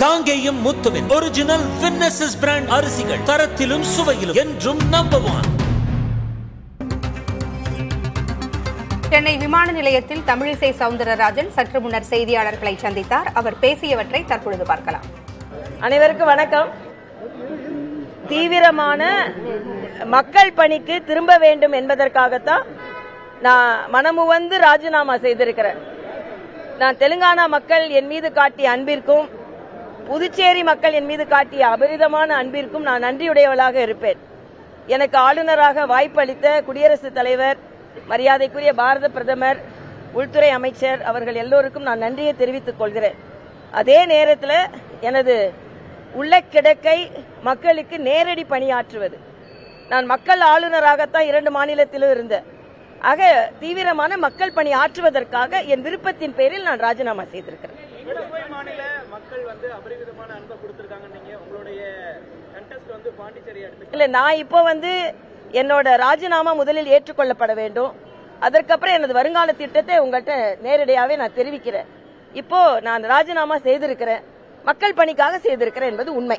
காங்கேயம் முத்துவின் original winners brand அரிசிகள் தரத்திலும் சுவையிலும் என்றும் நம்பர் ஒன் சென்னை விமான நிலையத்தில் தமிழிசை சவுந்தரராஜன் சற்று முன்னர் செய்தியாளர்களை சந்தித்தார் அவர் பேசியவற்றை தற்பொழுது பார்க்கலாம் அனைவருக்கும் வணக்கம் தீவிரமான மக்கள் பணிக்கு திரும்ப வேண்டும் என்பதற்காகத்தான் நான் மனமுவந்து ராஜினாமா செய்திருக்கிறேன் நான் தெலுங்கானா மக்கள் என் மீது காட்டிய அன்பிற்கும் புதுச்சேரி மக்கள் என் மீது காட்டிய அபரிதமான அன்பிற்கும் நான் நன்றியுடையவளாக இருப்பேன் எனக்கு ஆளுநராக வாய்ப்பு அளித்த குடியரசுத் தலைவர் மரியாதைக்குரிய பாரத பிரதமர் உள்துறை அமைச்சர் அவர்கள் எல்லோருக்கும் நான் நன்றியை தெரிவித்துக் கொள்கிறேன் அதே நேரத்தில் எனது உள்ள கிடக்கை மக்களுக்கு நேரடி பணியாற்றுவது நான் மக்கள் ஆளுநராகத்தான் இரண்டு மாநிலத்திலும் இருந்தேன் ஆக தீவிரமான மக்கள் பணி ஆற்றுவதற்காக என் விருப்பத்தின் பேரில் நான் ராஜினாமா செய்திருக்கிறேன் புதுவை மாநில மக்கள் வந்து அபரிவிதமான அன்பை கொடுத்திருக்காங்க நீங்க உங்களுடைய கண்டெஸ்ட் வந்து பாண்டிச்சேரி அடுத்து இல்ல நான் இப்போ வந்து என்னோட ராஜினாமா முதலில் ஏற்றுக்கொள்ளப்பட வேண்டும் அதற்கப்புறம் எனது வருங்கால திட்டத்தை உங்கள்கிட்ட நேரடியாவே நான் தெரிவிக்கிறேன் இப்போ நான் ராஜினாமா செய்திருக்கிறேன் மக்கள் பணிக்காக செய்திருக்கிறேன் என்பது உண்மை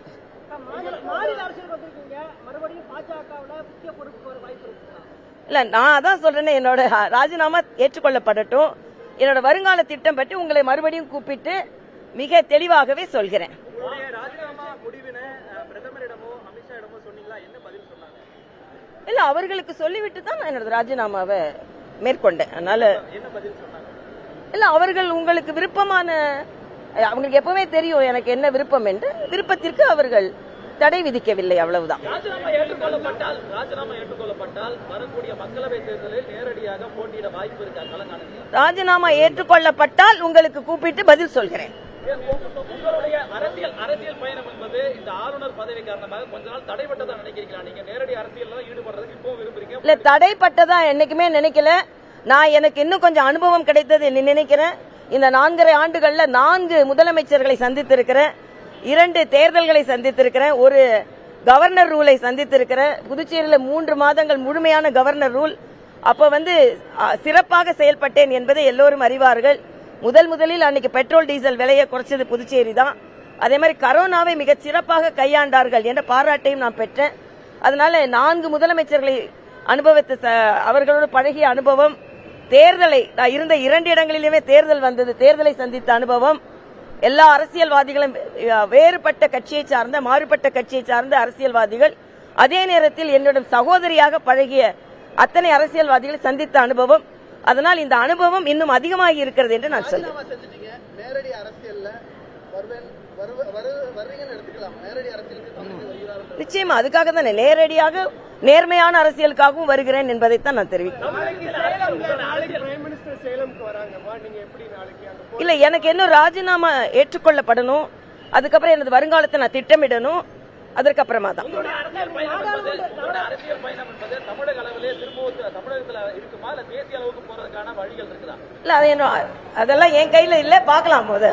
இல்ல நான் அதான் சொல்றேனே என்னோட ராஜினாமா ஏற்றுக்கொள்ளப்படட்டும் என்னோட வருங்கால திட்டம் பற்றி உங்களை மறுபடியும் கூப்பிட்டு மிக தெளிவாகவே சொல்கிறேன் உங்களுடைய ராஜினாமா முடிவினை அஹ், பிரதமரிடமோ அமித்ஷா இடமோ சொன்னீங்களா என்ன பதில் சொன்னாங்க இல்ல அவர்களுக்கு சொல்லிவிட்டு தான் நான் என்னோட ராஜினாமாவை மேற்கொண்டேன் அதனால என்ன பதில் சொன்னாங்க இல்ல அவர்கள் உங்களுக்கு விருப்பமான அஹ், அவங்களுக்கு எப்பவுமே தெரியும் எனக்கு என்ன விருப்பம் என்று விருப்பத்திற்கு அவர்கள் தடை விதிக்கவில்லை அவ்வளவுதான் ராஜினாமா ஏற்றுக்கொள்ளப்பட்டால் ராஜினாமா ஏற்றுக்கொள்ளப்பட்டால் வரக்கூடிய மக்களவை தேர்தலில் நேரடியாக போட்டியிட வாய்ப்பு இருக்கா கலங்கானத்தில் ராஜினாமா ஏற்றுக்கொள்ளப்பட்டால் உங்களுக்கு கூப்பிட்டு பதில் சொல்கிறேன் உங்களுடைய அரசியல் அரசியல் பயணம் என்பது இந்த ஆளுநர் பதவி காரணமாக கொஞ்ச நாள் தடைபட்டதா நினைக்கிறீங்களா நீங்க நேரடி அரசியல்ல தான் ஈடுபடுறதுக்கு இப்போ விரும்புறீங்க இல்ல தடைப்பட்டதா என்னைக்குமே நினைக்கல நான் எனக்கு இன்னும் கொஞ்சம் அனுபவம் கிடைத்தது என்று நினைக்கிறேன் இந்த நான்கரை ஆண்டுகள்ல நான்கு முதலமைச்சர்களை சந்தித்திருக்கிறேன் இரண்டு தேர்தல்களை சந்தித்திருக்கிறேன் ஒரு கவர்னர் ரூலை சந்தித்திருக்கிறேன் புதுச்சேரியில மூன்று மாதங்கள் முழுமையான கவர்னர் ரூல் அப்ப வந்து அ, சிறப்பாக செயல்பட்டேன் என்பதை எல்லோரும் அறிவார்கள் முதல் முதலில் அன்னைக்கு பெட்ரோல் டீசல் விலையை குறைச்சது புதுச்சேரி தான் அதே மாதிரி கரோனாவை மிகச் சிறப்பாக கையாண்டார்கள் என்ற பாராட்டையும் நான் பெற்றேன் அதனால நான்கு முதலமைச்சர்களை அனுபவத்தை ச- அவர்களோடு பழகிய அனுபவம் தேர்தலை நான் இருந்த இரண்டு இடங்களிலுமே தேர்தல் வந்தது தேர்தலை சந்தித்த அனுபவம் எல்லா அரசியல்வாதிகளும் அஹ், வேறுபட்ட கட்சியை சார்ந்த மாறுபட்ட கட்சியை சார்ந்த அரசியல்வாதிகள் அதே நேரத்தில் என்னுடன் சகோதரியாக பழகிய அத்தனை அரசியல்வாதிகளை சந்தித்த அனுபவம் அதனால் இந்த அனுபவம் இன்னும் அதிகமாகி இருக்கிறது என்று நான் சொல்லுவேன் செஞ்சுட்டீங்க நேரடி அரசியல்ல வருவேன் வருவ- வரு- வருவீங்கன்னு எடுத்துக்கலாம் நேரடி அரசியலுக்கு தமிழக வருகிறார்கள் நிச்சயமா அதுக்காக தானே நேரடியாக நேர்மையான அரசியலுக்காகவும் வருகிறேன் என்பதைத்தான் நான் தெரிவிக்கிறேன் நாளைக்கு பிரைம் மினிஸ்டர் சேலம்க்கு வராங்கம்மா நீங்க எப்படி நாளைக்கு அங்க இல்ல எனக்கு இன்னும் ராஜினாமா ஏற்றுக்கொள்ளப்படணும் அதுக்கப்புறம் எனது வருங்காலத்தை நான் திட்டமிடணும் அதற்கப்புறமா தான் உங்களுடைய அரசியல் பயணம் என்பது உங்களுடைய அரசியல் பயணம் என்பது தமிழக அளவிலே திரும்பவும் தமிழகத்துல இருக்குமா இல்ல தேசிய அளவுக்கு போறதுக்கான வழிகள் இருக்குதா இல்ல அது என்ன அதெல்லாம் என் கையில இல்ல பார்க்கலாம் போது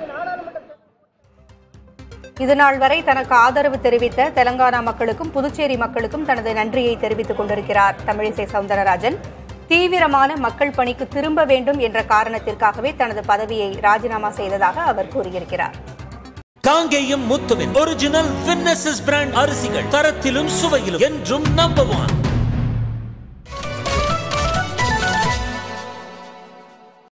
இதுநாள் வரை தனக்கு ஆதரவு தெரிவித்த தெலங்கானா மக்களுக்கும் புதுச்சேரி மக்களுக்கும் தனது நன்றியை தெரிவித்துக் கொண்டிருக்கிறார் தமிழிசை சவுந்தரராஜன் தீவிரமான மக்கள் பணிக்கு திரும்ப வேண்டும் என்ற காரணத்திற்காகவே தனது பதவியை ராஜினாமா செய்ததாக அவர் கூறியிருக்கிறார் காங்கேயம் முத்துவின் ஒரிஜினல் வின்னசஸ் பிராண்ட் அரிசிகள் தரத்திலும் சுவையிலும் என்றும் நம்பர் ஒன்